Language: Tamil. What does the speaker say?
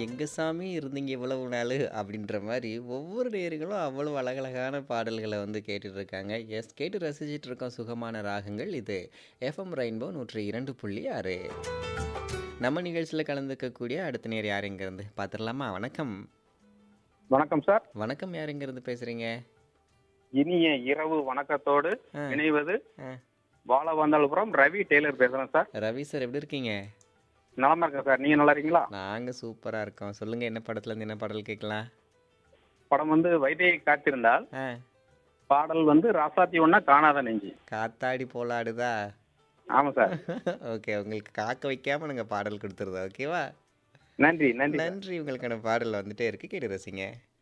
எங்க சாமி இருந்தீங்க இவ்வளவு நாளு அப்படின்ற மாரி ஒவ்வொரு நேயர்களும் அவ்வளவு அழகழகான பாடல்கள வந்து கேட்டுட்டு இருக்காங்க. எஸ் கேட்டு ரசிச்சுட்டு இருக்கோம் சுகமான ராகங்கள். இது எஃப்எம் ரெயின்போ 102.6 நம்ம நிகழ்ச்சியில கலந்துக்கக்கூடிய அடுத்த நேயர் யார் எங்கேருந்து பார்த்துடலாமா? வணக்கம். வணக்கம் சார். வணக்கம். யார் எங்கேருந்து பேசுறீங்க? இனிய இரவு வணக்கத்தோடு ஆ. இணைவது ஆ. பாலவந்தாள்புரம் ரவி டெய்லர் பேசுறேன் சார். ரவி சார் எப்படி இருக்கீங்க? நலமா இருக்கேன் சார். நீங்க நல்லா இருக்கீங்களா? நாங்க சூப்பரா இருக்கோம். சொல்லுங்க என்ன படத்துல இருந்து என்ன பாடல் கேட்கலாம்? படம் வந்து வைதையை காத்திருந்தால் ஆ. பாடல் வந்து ராசாத்தி ஒன்னா காணாத நெஞ்சு. காத்தாடி போலாடுதா? ஆமா சார். ஓகே. உங்களுக்கு காக்க வைக்காம நாங்க பாடல் குடுத்துறோம். ஓகேவா? நன்றி நன்றி சார். நன்றி. உங்களுக்கான பாடல் வந்துட்டே இருக்கு. கேட்டு ரசிங்க.